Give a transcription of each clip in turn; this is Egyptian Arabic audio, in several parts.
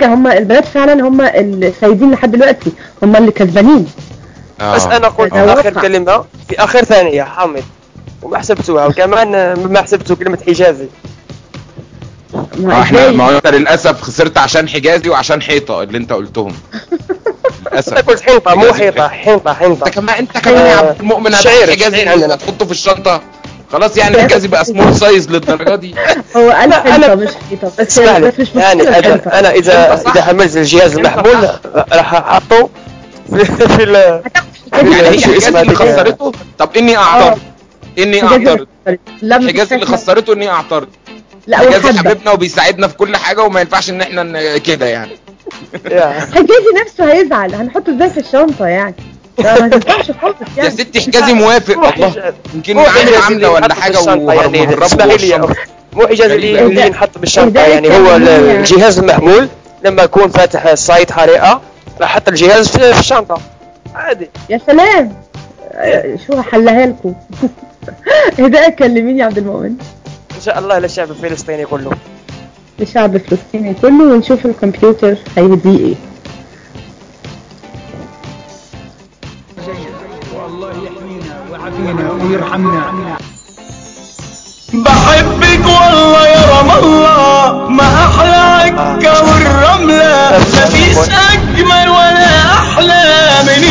حاجه هم البنات فعلا هم السيدين لحد دلوقتي هم اللي كسبانين آه. بس انا قلت هذا اخر واقع. كلمه في اخر ثانيه حامد وما حسبتوها وكمان آه، ما حسبتوا كلمه حجازي ما آه، احنا إزاي؟ ما هو انت للاسف خسرت عشان حجازي وعشان حيطه اللي انت قلتهم للاسف انت قلت حنطه مو حجازي حيطه حنطه حنطه انت كمان انت كمان يا عبد المؤمن شعير، هتاخد حجازي شعير عندنا. تحطه في الشنطه خلاص يعني حجازي بقى سمول سايز للدرجه دي هو قال لا، حنطه أنا- مش حيطه بس اسمع لي بس مش يعني مشكله انا الحنطة. انا اذا أنت صح. اذا حملت الجهاز أنت المحمول صح. راح احطه في في ال- يعني هي شو حجازي اسمها اللي ديك؟ خسرته طب اني اعترض اني حجازي اعترض لا مش حجازي اللي حاجة. خسرته اني اعترض لا حجازي وحبه حبيبنا وبيساعدنا في كل حاجه وما ينفعش ان احنا ن- كده يعني يا. حجازي نفسه هيزعل هنحطه ازاي في الشنطه يعني لا، ما تنفعش خالص يا يعني ستي حجازي موافق مو الله حجاز- يمكن مو عامل حجازي عامله اللي ولا ينحط حاجه بالشنطة يعني وهربه اسمحي لي يا الشنطة. أخت. مو حجازي اللي غريبة. اللي ينحط بالشنطه إهداء يعني هو ال- الكلمية. الجهاز المحمول لما يكون فاتح السايت حريقه راح حط الجهاز في في الشنطه عادي يا سلام آه، شو هحلها لكم هداء كلميني يا عبد المؤمن ان شاء الله للشعب الفلسطيني كله الشعب الفلسطيني كله ونشوف الكمبيوتر هيهديه ايه والله يحمينا ويعافينا ويرحمنا بحبك والله يا رام الله ما احلى عكا والرملة مفيش اجمل ولا احلى من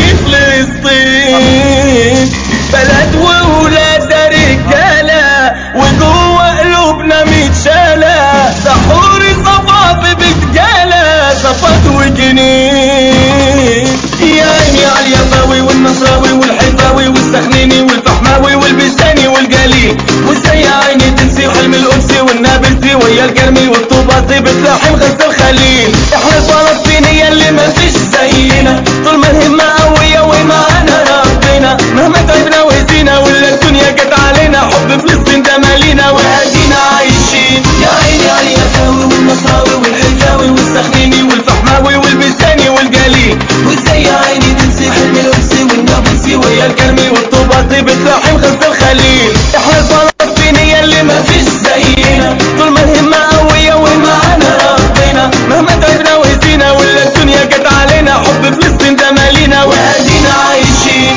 فلسطين بلد وولاد رجالة وجوه قلوبنا متشالة سحوري صفاف بتجالة صفات وجنين يا عيني على اليفاوي والنصراوي والحيفاوي والسخنيني والفحماوي والبستاني والجليل وازاي يا عيني تنسي حلم القدسي والنابلسي ويا الكرمي والطوباسي بتلاحم غزة الخليل احنا الفلسطينية اللي ما فيش زينا طول ما الهمة قوية ومعانا ربنا مهما تعبنا وهزينا ولا الدنيا جت علينا حب فلسطين ده مالينا وهدينا عايشين يا عيني على اليفاوي والنصراوي والحجاوي والسخنيني والفحماوي والبستاني والجليل وازاي يا عيني تنسي حلم القدسي والنابلسي ويا الكرمي والطوباسي بتلاحم غزة الخليل احنا الفلسطينية اللي ما فيش زينا طول ما الهمة قوية ومعانا ربنا مهما تعبنا وهزينا ولا الدنيا جت علينا حب فلسطين ده مالينا وهدينا عايشين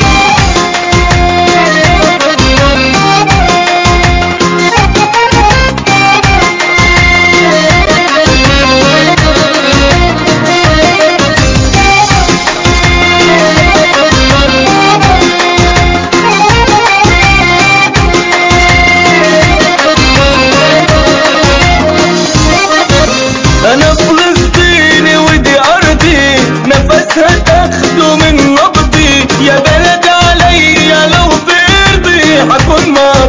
انا فلسطيني ودي ارضي نفسها تاخده من نبضي يا بلد عليا لو ترضي هكون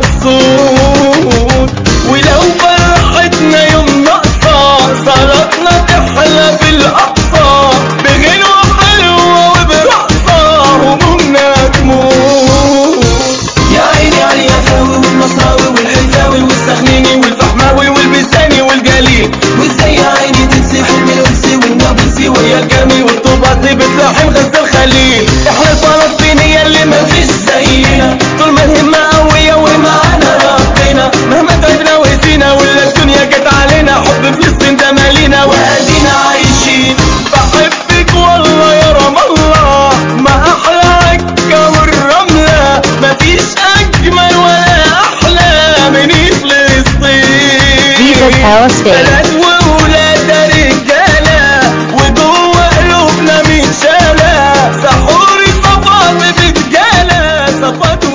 مبسوط ولو فرحتنا يوم ناقصة صلاتنا تحلى في الاقصى بغنوة حلوة وبرقصة همومنا تموت يا عيني على اليفاوي والنصراوي والحجاوي والسخنيني والفحماوي والبستاني والجليل وازاي يا عيني تنسي حلم القدسي والنابلسي ويا الكرمي والطوباسي بتلاحم غزة الخليل احنا الفلسطينية اللي ما فيش زينا طول ما الهمة قوية ومعانا ربنا مهما تعبنا وهزينا ولا الدنيا جت علينا حب فلسطين ده مالينا وادينا عايشين بحبك والله يا رام الله ما احلى عكا والرملة مفيش اجمل ولا احلى من فلسطين Viva Palestine. بلد وولاد رجالة وجوه قلوبنا متشالة سحوري صفات بتجالة صفات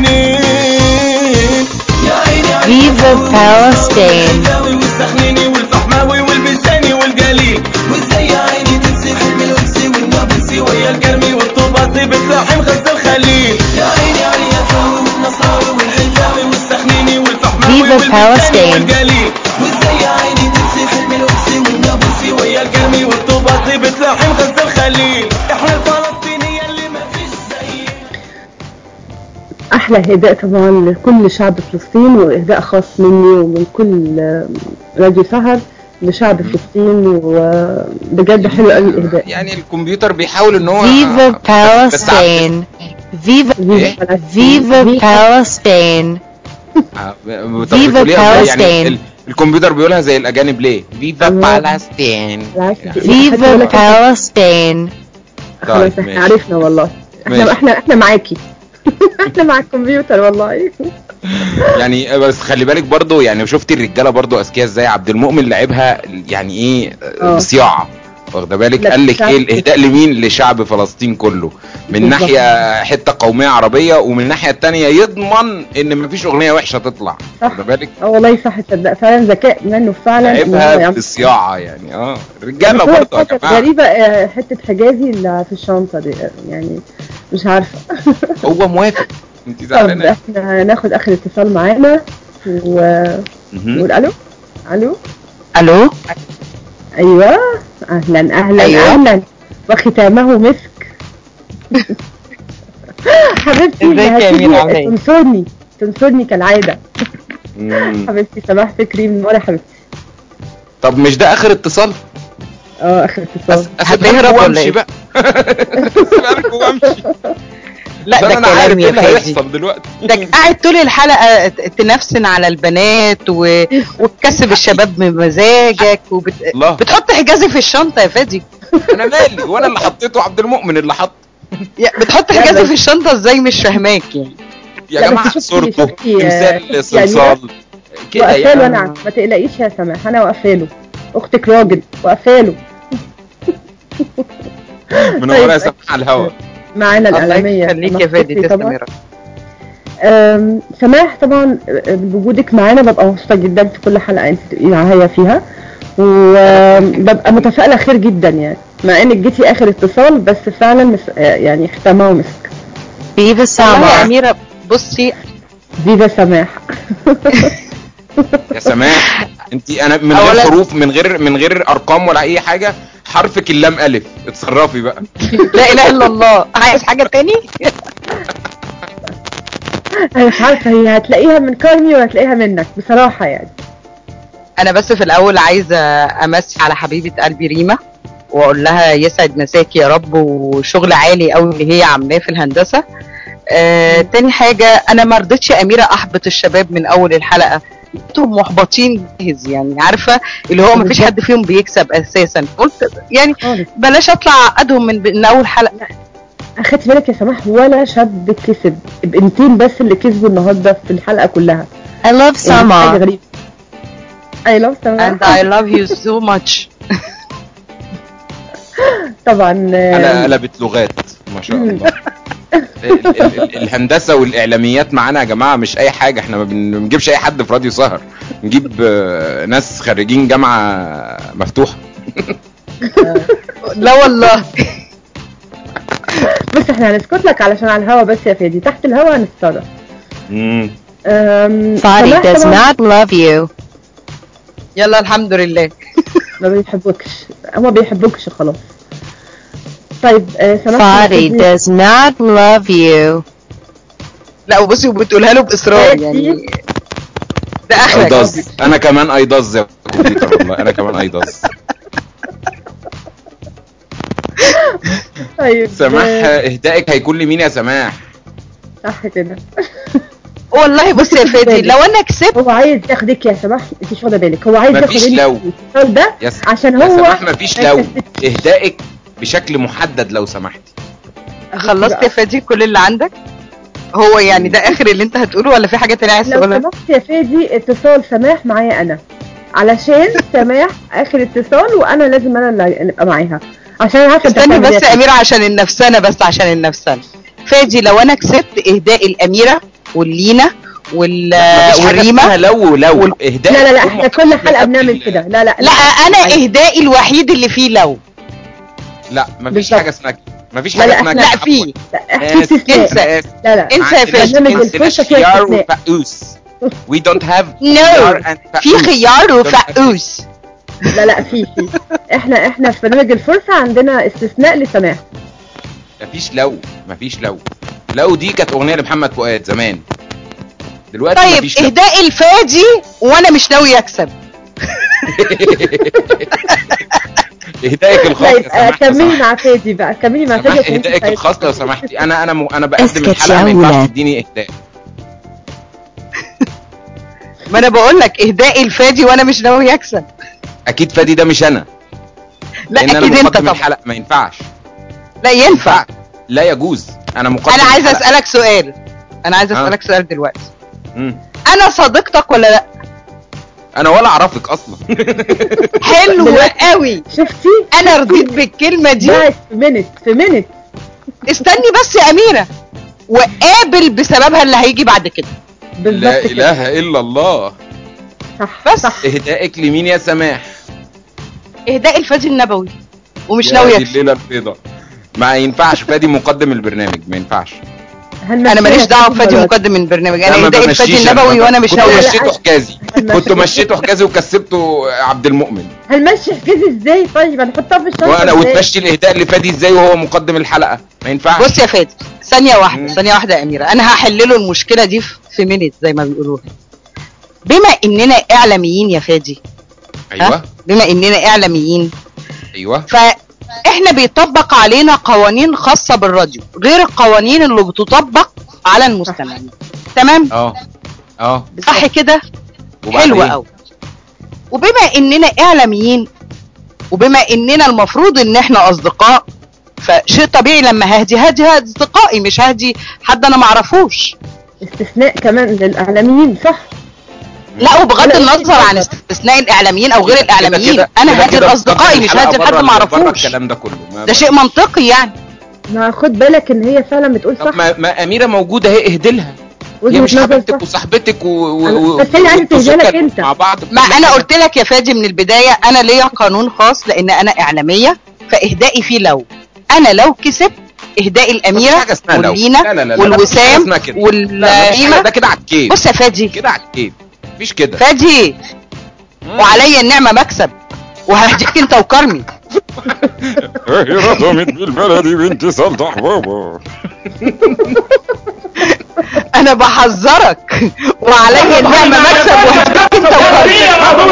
وجنين يا عيني على Viva Palestine. الحجاوي والسخنيني والفحماوي والبستاني والجليل وازاي يا عيني تنسي حلم القدسي والنابلسي ويا الكرمي والطوباسي بتلاحم غزة الخليل يا عيني على اليفاوي والنصراوي والحجاوي والسخنيني والفحماوي Viva والبستاني Palestine. والجليل وازاي يا عيني تنسي حلم القدسي والنابلسي ويا الكرمي والطوباسي بتلاحم غزة الخليل احنا الفلسطينية اللي ما فيش زينا احلى هداء طبعا لكل شعب فلسطين واهداء خاص مني ومن كل آه، راديو سهر لشعب فلسطين وبجد حلو قوي الاهداء يعني الكمبيوتر بيحاول ان هو Viva Palestine. Viva فيفا Viva Palestine. آه، طب Viva بتقوليها إزاي؟ يعني Palestine. ال- الكمبيوتر بيقولها زي الاجانب ليه فيفا الله. بالستين العكس. Viva حتى Palestine. خلاص طيب، احنا ماشي. عرفنا والله احنا ماشي. احنا احنا معاكي احنا مع الكمبيوتر والله يعني بس خلي بالك برضو يعني شفتي الرجاله برضو اذكياء ازاي عبد المؤمن لعبها يعني ايه اه. بصياعه واخده بالك لا، قال لك بتاعت- ايه الاهداء لمين لشعب فلسطين كله من بالظبط. ناحيه حته قوميه عربيه ومن الناحيه التانية يضمن ان مفيش اغنيه وحشه تطلع صح. واخده بالك اه والله صح تصدق فعلا ذكاء منه فعلا إن هو لعبها يعمل- بصياعه يعني اه الرجاله بس هو برضو يا كانت جماعه غريبة آه، حتة حجازي اللي في الشنطة دي يعني مش عارفة هو موافق انت طب زعلانه احنا هناخد اخر اتصال معانا ونقول مهم. الو الو الو ايوه اهلا اهلا أيوة. اهلا وختامه مسك حبيبتي ازيك يا هتيجي أميرة، عاملة ايه؟ تنصرني تنصرني كالعادة مم. حبيبتي سماح فكري من ورا حبيبتي طب مش ده اخر اتصال اه اخر اتصال هتهرب ولا ايه؟ بقى اسيبها لكم وامشي لا ده ده انا عارف كلام ايه يا اللي فادي هيحصل دلوقتي ده قاعد طول الحلقه ت- تنفسن على البنات و... وتكسب الشباب بمزاجك وبت... الله بتحط حجازي في الشنطه يا فادي انا مالي وانا اللي حطيته عبد المؤمن اللي حط يا- بتحط لا، حجازي بس- في الشنطه ازاي مش فاهماك يعني يا لا، بس جماعه شفتي- صورته شفتي، آه، تمثال صلصال كده وقفاله يعني انا ما تقلقيش يا سماح انا وقفاله اختك راجل وقفاله من طيب. ورا يا سماح على الهوا معانا الله الإعلامية يخليك سماح يا فادي فكري تسلم طبعاً. يا رب أم، سماح طبعا أه، بوجودك معانا ببقى مبسوطة جدا في كل حلقة انت تبقي معايا فيها وببقى متفائلة خير جدا يعني مع انك جيتي اخر اتصال بس فعلا مس... أه، يعني ختامها ومسك Viva والله يا Sama. اميره بصي فيفا سماح يا سماح انت انا من غير أولاً- حروف من غير من غير ارقام ولا اي حاجه حرفك اللام الف اتصرفي بقى لا اله الا الله عايز حاجه تاني انا مش عارفة هي هتلاقيها من كارمي ولا هتلاقيها منك بصراحة يعني انا بس في الاول عايزه امسي على حبيبه قلبي ريما واقول لها يسعد مساكي يا رب وشغل عالي قوي اللي هي عاملاه في الهندسه آه، تاني حاجه انا ما رضيتش يا اميره احبط الشباب من اول الحلقه انتم محبطين جاهز يعني عارفه اللي هو ما فيش حد فيهم بيكسب اساسا قلت يعني خالص بلاش اطلع عقدهم من, من اول حلقه اخدت بالك يا سماح ولا شاب كسب بنتين بس اللي كسبوا النهارده في الحلقه كلها I love يعني حاجه Sama. غريبه اي لاف سماح and I love you so much طبعا آه، انا قلبت لغات ما شاء الله ال- ال- ال- الهندسه والاعلاميات معانا يا جماعه مش اي حاجه احنا ما بن- ما بنجيبش اي حد في راديو سهر نجيب آه، ناس خريجين جامعه مفتوحه لا والله بص احنا هنسكت لك علشان على الهوا بس يا فادي تحت الهوا هنتصرف مم. أم، Fadi سماح does طبعاً not love you. يلا الحمد لله ما بيحبوكش هما بيحبوكش خلاص طيب آه، سماح Fadi does not love you. لا وبصي وبتقولها له باصرار يعني ده اخرك ايضاز انا كمان ايضاز يا كمبيوتر والله انا كمان ايضاز طيب سماح آه، اهدائك هيكون لمين يا سماح صح كده والله بصي يا فادي لو انا كسبت هو عايز ياخدك يا سماح انت مش واخده بالك هو عايز ياخد مفيش منك لو. الاتصال ده يا س- عشان يا هو سماح مفيش ما لو يكسبش. اهدائك بشكل محدد لو سمحتي خلصت يا فادي كل اللي عندك هو يعني ده اخر اللي انت هتقوله ولا في حاجه تانية عايز لو تقولها سمحت يا فادي اتصال سماح معايا انا علشان سماح اخر اتصال وانا لازم انا اللي نبقى معاها عشان أنا عارفه أنت استني هتعمل بس إيه يا اميره عشان النفسانه بس عشان النفسانه فادي لو انا كسبت اهداء الاميره واللينا وال مفيش حاجه والريما اسمها لو ولو وال- اهدائك لا لا لا يكون احنا محدد كل حلقه قبل بنعمل ال- كده لا لا لا انا اهدائي الوحيد اللي فيه لو لا مفيش بالظبط. حاجه اسمها كده مفيش لا، حاجه لا، اسمها احنا- كده لا في لا آسف، في استثناء انسى. آسف. لا لا انسى يا فادي برنامج عندنا الفرصة فيها خيار استثناء. وفقوس we don't have No. خيار and في فقوس. خيار وفقوس لا لا في في احنا احنا في برنامج الفرصه عندنا استثناء لسماح مفيش لو مفيش لو لو دي كانت اغنيه لمحمد فؤاد زمان دلوقتي طيب مفيش لو اهداء الفادي وانا مش ناوي اكسب اهدائك الخاص طيب يا آه، سماح كملي مع فادي بقى كملي مع سماح فادي عشان اهدائك انت الخاص لو سمحتي انا انا م... انا بقدم اسكت الحلقه يا ما ينفعش ولاد. تديني اهداء ما انا بقول لك اهدائي الفادي وانا مش ناوي اكسب اكيد فادي ده مش انا لا لان انا اكيد انت مقدم طبعا الحلقه ما ينفعش لا ينفع لا يجوز انا مقدم انا عايزه الحلقة. اسالك سؤال انا عايزه ها؟ اسالك سؤال دلوقتي مم. انا صديقتك ولا لا انا ولا اعرفك اصلا حلو دلوقتي. قوي شفتي انا رضيت بالكلمه دي بس في منت في منت استني بس يا اميره وقابل بسببها اللي هيجي بعد كده لا بالظبط كده اله الا الله صح بس. صح اهدائك لمين يا سماح اهداء الفادي النبوي ومش يا ناوي دي اكسب الليله البيضاء ما ينفعش فادي مقدم البرنامج ما ينفعش هل انا ماليش مشيها دعوه كده بفادي ولا- مقدم من البرنامج لا، انا ما اهداء الفادي بمشيش أنا، النبوي ما- وانا مش كنت ناوي لا، لا، اكسب مشيته حجازي هل كنت مشيته- مشيته حجازي وكسبته عبد المؤمن هنمشي حجازي ازاي طيب هنحطها في الشنطه وانا ازاي؟ وتمشي الاهداء لفادي ازاي وهو مقدم الحلقه ما ينفعش بص يا فادي ثانيه واحده مم. ثانيه واحده يا اميره انا هحل له المشكله دي في- في مينيت زي ما بيقولوا بما اننا اعلاميين يا فادي ها؟ ايوه بما اننا اعلاميين ايوه فاحنا بيطبق علينا قوانين خاصه بالراديو غير القوانين اللي بتطبق على المستمعين تمام اه اه صح كده وبعدين؟ حلوة قوي وبما اننا اعلاميين وبما اننا المفروض ان احنا اصدقاء فشيء طبيعي لما ههدي هدي هدي اصدقائي مش ههدي حد انا معرفوش استثناء كمان للاعلاميين صح لا وبغض لا، النظر عن لا. استثناء الاعلاميين او غير كده- الاعلاميين كده- انا كده- هدي كده لاصدقائي مش الحلقة هدي لحد بره- ما بره اعرفوش الكلام ده كله ما- ده شيء منطقي يعني ما خد بالك ان هي فعلا بتقول طب صح ما, ما اميره موجوده اهي اهدي لها هي وجهة مش نظر حبيبتك صح. وصاحبتك و... و... أنا- و... بس هي عايزة وانتوا تهديها لك سكر أنت. مع بعض في ما كل انا حاجة. قلت لك يا فادي من البدايه انا ليا قانون خاص لان انا اعلاميه فاهدائي فيه لو انا لو كسبت اهدائي مفيش الاميره حاجة اسمها لو. واللينا لا لا لا لا، مفيش حاجة والوسام اسمها كده. لا، مفيش حاجة، والريمه ده كده على الكيف بص يا فادي كده على الكيف مفيش كده فادي وعليا النعمه مكسب وهديك انت وكرمي هي رسمت بالبلدي بنت صلح بابا انا بحذرك وعليا النعمه مكسب وهديك انت وكرمي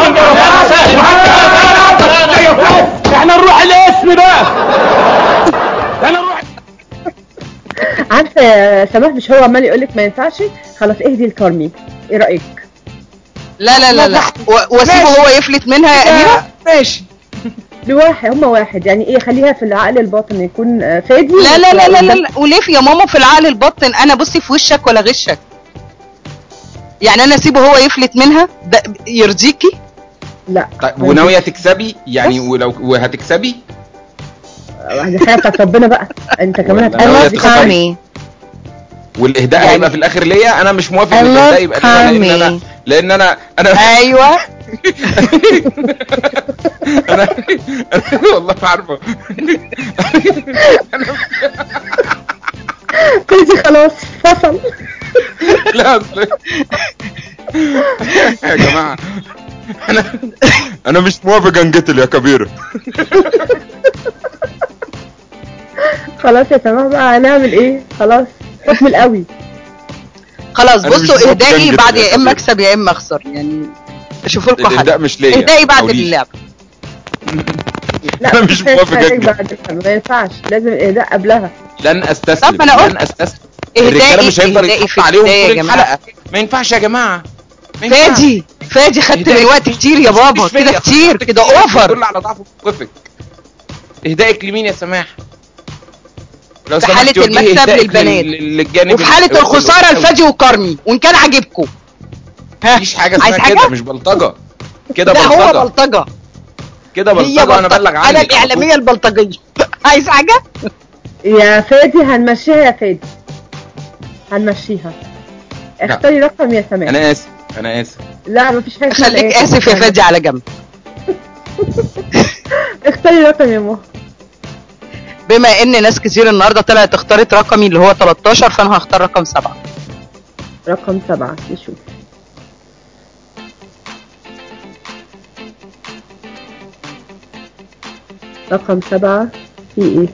احنا نروح الاسم بقى انا نروح عارفه يا سماح مش هو عمال يقول لك ما ينفعش خلاص اهدي الكارمي ايه رايك لا لا لا لا و- واسيبه هو يفلت منها يا اميره ماشي لواحد هما واحد يعني ايه خليها في العقل الباطن يكون آه، فادي لا لا لا لا لا, لا. وليه في- يا ماما في العقل الباطن انا بصي في وشك ولا غشك يعني انا اسيبه هو يفلت منها ده يرضيكي لا طيب وناويه تكسبي يعني ولو وهتكسبي دي حاجه بتاعت ربنا بقى انت كمان ولا I ناوية هتقول love تخسري؟ Kami. والاهداء يعني- هيبقى في الاخر ليا انا مش موافق I ان الاهداء love يبقى ليا لان انا Kami. لان انا انا ايوه انا أنا والله ما عارفه فادي خلاص فصل لا اصل يا جماعه انا انا مش موافق انقتل يا كبيره خلاص يا سماح بقى هنعمل ايه خلاص فصل قوي خلاص أنا مش بصوا موافق اهدائي أنجز بعد يا يا اما حبيبي. اكسب يا اما اخسر يعني شوفوا لكم الاهداء حل مش ليا اهدائي بعد أو ليك. اللعب لا أنا مش ما موافق ينفعش أنجز. بعد الحمل، ما ينفعش لازم الاهداء قبلها لن استسلم طب أنا قلت لن استسلم إهدائي- الرجاله مش هيفضل إهدائي يتحط في عليهم البداية طول يا جماعة. الحلقه ما ينفعش يا جماعه ما ينفعش. فادي فادي خدت إهدائك من وقت كتير يا مش بابا فيا، كده كتير خدت كده كتير، اوفر تدل على ضعف موقفك اهدائك لمين يا سماح لو في سمحت حالة وجهي المكسب إهدائك للبنات. لل- للجانب وفي حالة ال- الخسارة ال- الفادي وكرمي وان كان عاجبكم ها مفيش حاجه عايز اسمها حاجة؟ كده مش بلطجه كده ده هو بلطجه بلطجة كده هي بلطجه وانا بلطجة بلغ عنك انا الاعلامية البلطجية عايز حاجة يا فادي هنمشيها يا فادي هنمشيها اختاري رقم يا سماح انا اسف انا اسف لا مفيش حاجه اسمها خليك إيه. اسف يا فادي على جنب اختاري رقم يا ماما بما ان ناس كتير النهارده طلعت اختارت رقمي اللي هو 13 فانا هختار رقم سبعة رقم سبعة نشوف رقم سبعة في ايه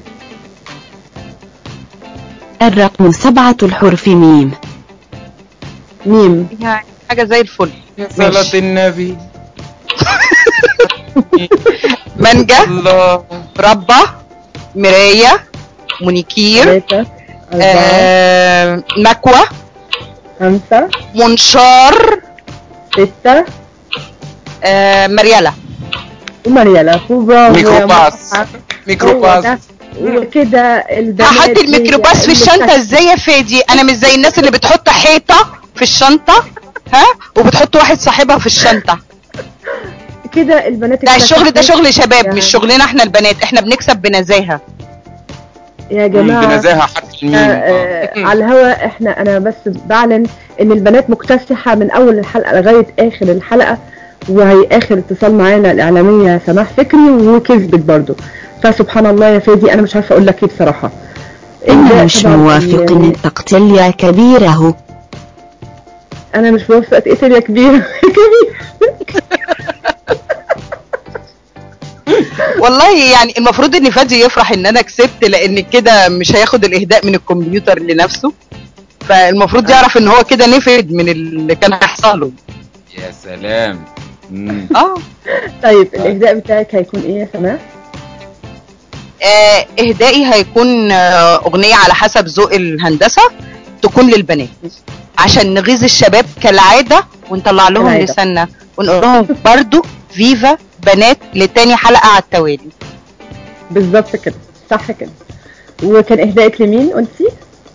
الرقم سبعة الحرف ميم ميم يعني حاجة زي الفل يا صلاة النبي مانجا الله ربة مراية مونيكير ثلاثة أربعة آه، مكوى خمسة منشار ستة آه مريالة ومريالة وبرافو يا ميكروباص مرحبا. ميكروباص هو ده. وكده البنات هحط هي الميكروباص في اللي الشنطة بتاعت- ازاي يا فادي انا مش زي الناس اللي بتحط حيطة في الشنطة ها وبتحط واحد صاحبها في الشنطة كده البنات ده الشغل ده اكتشفوا- شغل شباب يعني مش شغلنا احنا البنات احنا بنكسب بنزاهة يا جماعة بنزاهة حرف الميم آه، على الهوا احنا انا بس بعلن ان البنات مكتسحة من اول الحلقة لغاية اخر الحلقة وهي اخر اتصال معانا الاعلامية سماح فكري وكذبت برضو فسبحان الله يا فادي انا مش عارفة اقول لك ايه بصراحة أنا مش طبعاً موافق ال- إن تقتل يا كبيره انا مش موافقة تقتل يا كبير يا كبير والله يعني المفروض ان فادي يفرح ان انا كسبت لان كده مش هياخد الاهداء من الكمبيوتر لنفسه فالمفروض يعرف ان هو كده نفد من اللي كان هيحصل له يا سلام مم. اه طيب الاهداء بتاعك هيكون ايه يا سماح آه، اهدائي هيكون آه، اغنيه على حسب ذوق الهندسه تكون للبنات عشان نغيظ الشباب كالعاده ونطلع لهم كالعادة. لساننا ونقول لهم برضو فيفا بنات لتاني حلقه على التوالي بالظبط كده صح كده وكان اهدائك لمين قلتي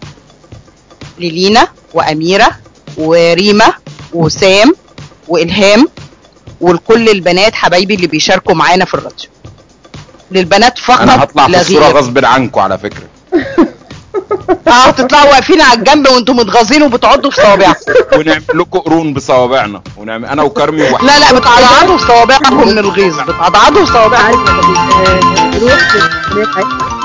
للينا واميره وريما وسام والهام ولكل البنات حبايبي اللي بيشاركوا معانا في الراديو للبنات فقط انا هطلع في لا الصورة غير. غصب عنكم على فكرة اه تطلعوا واقفين على الجنب وانتم متغاظين وبتعضوا في صوابعكم ونعمل لكم قرون بصوابعنا ونعمل انا وكرمي وح... لا لا بتعضعضوا في صوابعكم من الغيظ بتعضعضوا في صوابعكم نروح للاغنية بتاعتنا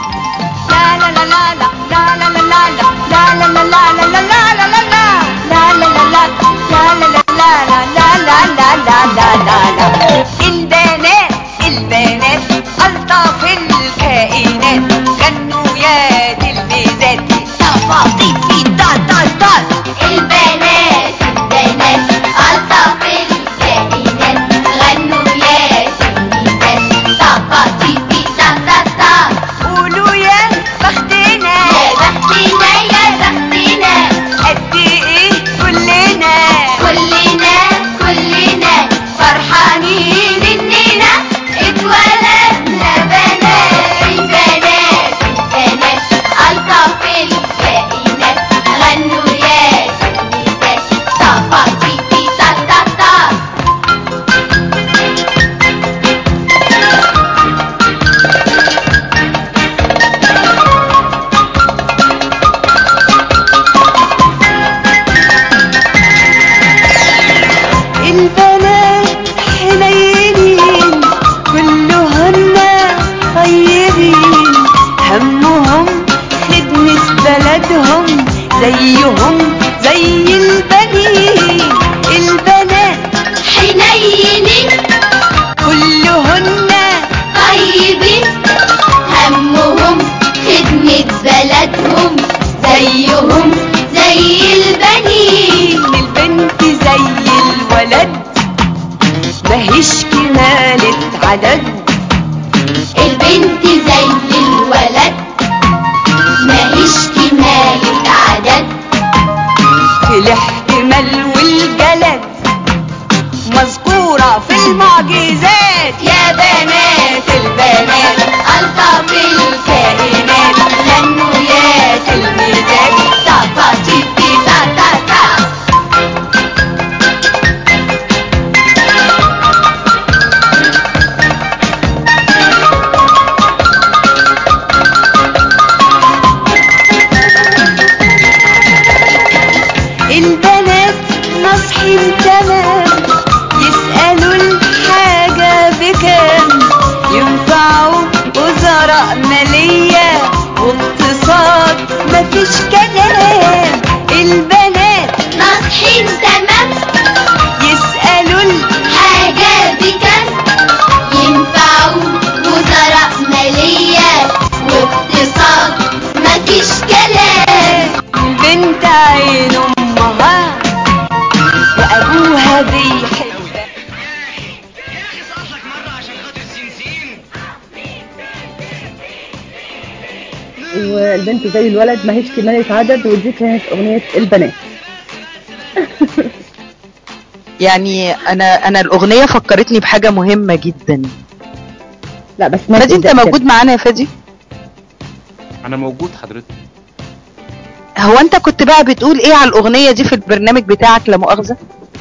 البنات البنات ألطف الكائنات غنوا يا دي الميزات تفاصيل في دال دال دال البنات البنات ألطف الكائنات غنوا يا سيدات طاقتي في طاقتها قولوا يا بختنا يا بختنا يا بختنا قد ايه كلنا كلنا كلنا فرحانين اننا اتولدنا بنات البنات البنات ألطف الكائنات غنوا يا سيدات طاقتي في طاقتها البنات حنينين كلهن طيبين همهم خدمة بلدهم زيهم زي البنين البنات حنينين كلهن طيبين همهم خدمة بلدهم زيهم زي البنين البنت زي الولد ماهيش كمالة عدد البنت زي الولد ماهيش كمالة عدد في الاحتمال والجلد مذكورة في المعجزات يا بنات البنات ألطف الكائنات غنوا يا تلميذات طاقتي في تا تا تا البنات ناصحين تمام يسألوا الحاجة بكام ينفعوا وزراء مالية واقتصاد مفيش كلام البنات ناصحين تمام يسألوا حاجة بكم ينفعوا وزراء مالية واقتصاد مفيش كلام البنت عين أمها وأبوها بيحبها والبنت زي الولد ماهيش كمالة عدد ودي كانت أغنية البنات يعني انا انا الاغنيه فكرتني بحاجه مهمه جدا لا بس ما فادي انت تبدأ موجود معانا يا فادي انا موجود حضرتك هو انت كنت بقى بتقول ايه على الاغنيه دي في البرنامج بتاعك لا مؤاخذه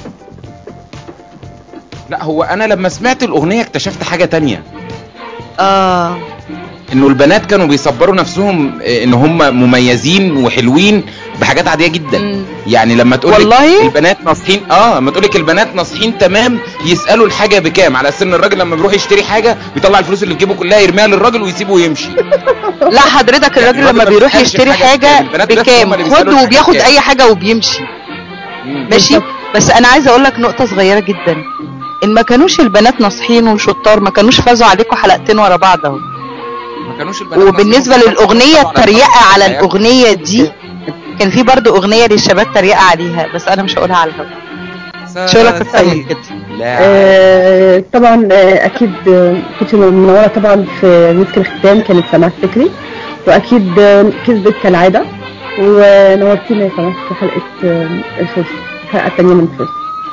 لا هو انا لما سمعت الاغنيه اكتشفت حاجه تانية اه انه البنات كانوا بيصبروا نفسهم آه، ان هم مميزين وحلوين بحاجات عاديه جدا مم. يعني لما تقول والله؟ البنات ناصحين اه لما تقول لك البنات ناصحين تمام يسالوا الحاجه بكام على اساس ان الراجل لما بيروح يشتري حاجه بيطلع الفلوس اللي في جيبه كلها يرميها للراجل ويسيبه ويمشي لا حضرتك الراجل الراجل لما ما بيروح بيسألش يشتري حاجة حاجه بكام. البنات بس هم بكام اللي خد بيسألوا الحاجة وبياخد بكام. اي حاجه وبيمشي مم. ماشي بس انا عايزه اقول لك نقطه صغيره جدا ان ما كانوش البنات ناصحين وشطار ما كانوش فازوا عليكم حلقتين ورا بعض اهو ما كانوش البنات وبالنسبه ناصحين. للاغنيه طبعاً التريقه على الحياة. الاغنيه دي كان في برضو اغنيه للشباب تريقه عليها بس انا مش هقولها على الهوا مش هقولك اكتر من كده لا آه، طبعا آه، اكيد آه، كنت منوره طبعا في مسك الختام كانت سماح فكري واكيد آه، كسبت كالعاده ونورتينا يا سماح في حلقه آه، الفرصه الحلقه الثانيه من الفرصه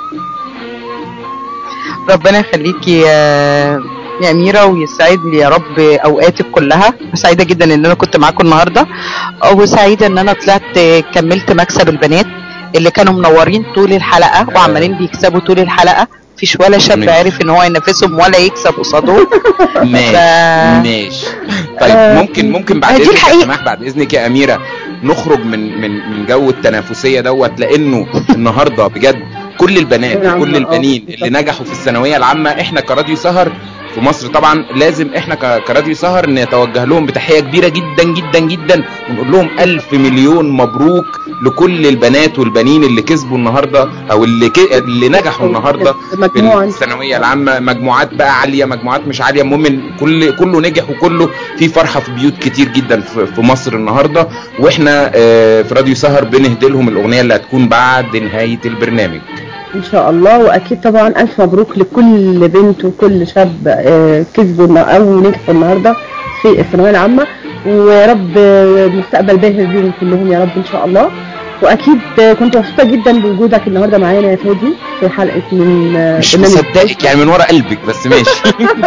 ربنا يخليكي يا يا أميرة ويسعد لي يا رب أوقاتك كلها سعيدة جدا إن أنا كنت معاكم النهاردة وسعيدة إن أنا طلعت كملت مكسب البنات اللي كانوا منورين طول الحلقة وعمالين بيكسبوا طول الحلقة مفيش ولا شاب ماشي. عارف إن هو ينافسهم ولا يكسب قصادهم ماشي ف- ماشي طيب آه، ممكن ممكن بعد دي اذنك يا الحقيقة. سماح بعد اذنك يا اميره نخرج من من من جو التنافسيه دوت لانه النهارده بجد كل البنات نعم، وكل آه، البنين بالظبط. اللي نجحوا في الثانويه العامه احنا كراديو سهر في مصر طبعا لازم احنا ك- كراديو سهر نتوجه لهم بتحيه كبيره جدا جدا جدا ونقول لهم الف مليون مبروك لكل البنات والبنين اللي كسبوا النهارده او اللي ك... اللي نجحوا النهارده في مجموعة الثانويه العامه مجموعات بقى عاليه مجموعات مش عاليه المهم إن كل كله نجح وكله في فرحه في بيوت كتير جدا في في مصر النهارده واحنا آه، في راديو سهر بنهدي لهم الاغنيه اللي هتكون بعد نهايه البرنامج ان شاء الله واكيد طبعا الف مبروك لكل بنت وكل شاب آه، كسبوا النا- او نجحوا النهارده في الثانويه العامه ويا رب آه، مستقبل باهر بيهم كلهم يا رب ان شاء الله واكيد آه، كنت مبسوطه جدا بوجودك النهارده معانا يا فادي في حلقه من آه، مش برنامج مصدقك يعني من ورا قلبك بس ماشي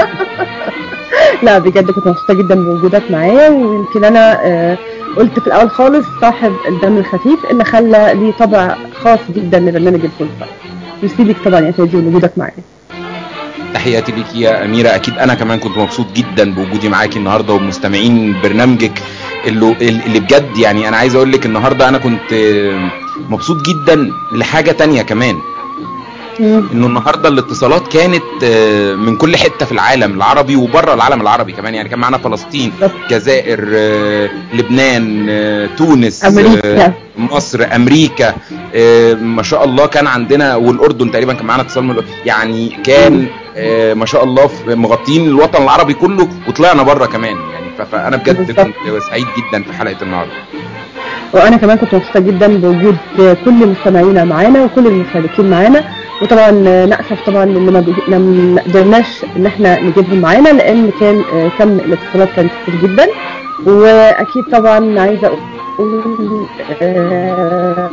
لا بجد كنت مبسوطه جدا بوجودك معايا ويمكن انا آه، قلت في الاول خالص صاحب الدم الخفيف اللي خلى ليه طبع خاص جدا لبرنامج الفرصه ميرسي ليك طبعا يا فادي ووجودك معايا تحياتي ليك يا اميره اكيد انا كمان كنت مبسوط جدا بوجودي معاكي النهارده ومستمعين برنامجك اللي اللي بجد يعني انا عايز اقول لك النهارده انا كنت آه، مبسوط جدا لحاجه تانية كمان انه النهارده الاتصالات كانت آه، من كل حته في العالم العربي وبره العالم العربي كمان يعني كان معانا فلسطين الجزائر آه، لبنان آه، تونس أمريكا. آه، مصر امريكا آه، ما شاء الله كان عندنا والاردن تقريبا كان معانا اتصال من الأردن. يعني كان آه، ما شاء الله في- مغطين الوطن العربي كله وطلعنا بره كمان يعني ف- فانا بجد بالظبط. كنت سعيد جدا في حلقه النهارده وانا كمان كنت مبسوطه جدا بوجود كل مستمعينا معانا وكل المشاركين معانا وطبعا ناسف طبعا اللي ما بي- لم- ما قدرناش ان احنا نجيبهم معانا لان كان آه، كم الاتصالات كان كتير جدا واكيد طبعا عايزه اقول آه،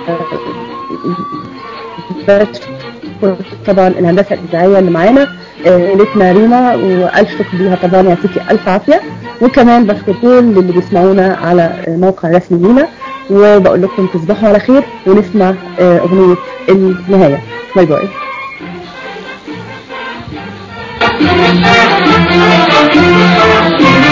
آه، طبعا الهندسه الاذاعيه اللي معانا آه، ليتنا ريما والف شكر ليها طبعا يعطيكي الف عافيه وكمان بشكر كل اللي بيسمعونا على موقع رسمي لينا وبقول لكم تصبحوا على خير ونسمع آه، اغنيه النهايه باي باي Thank you.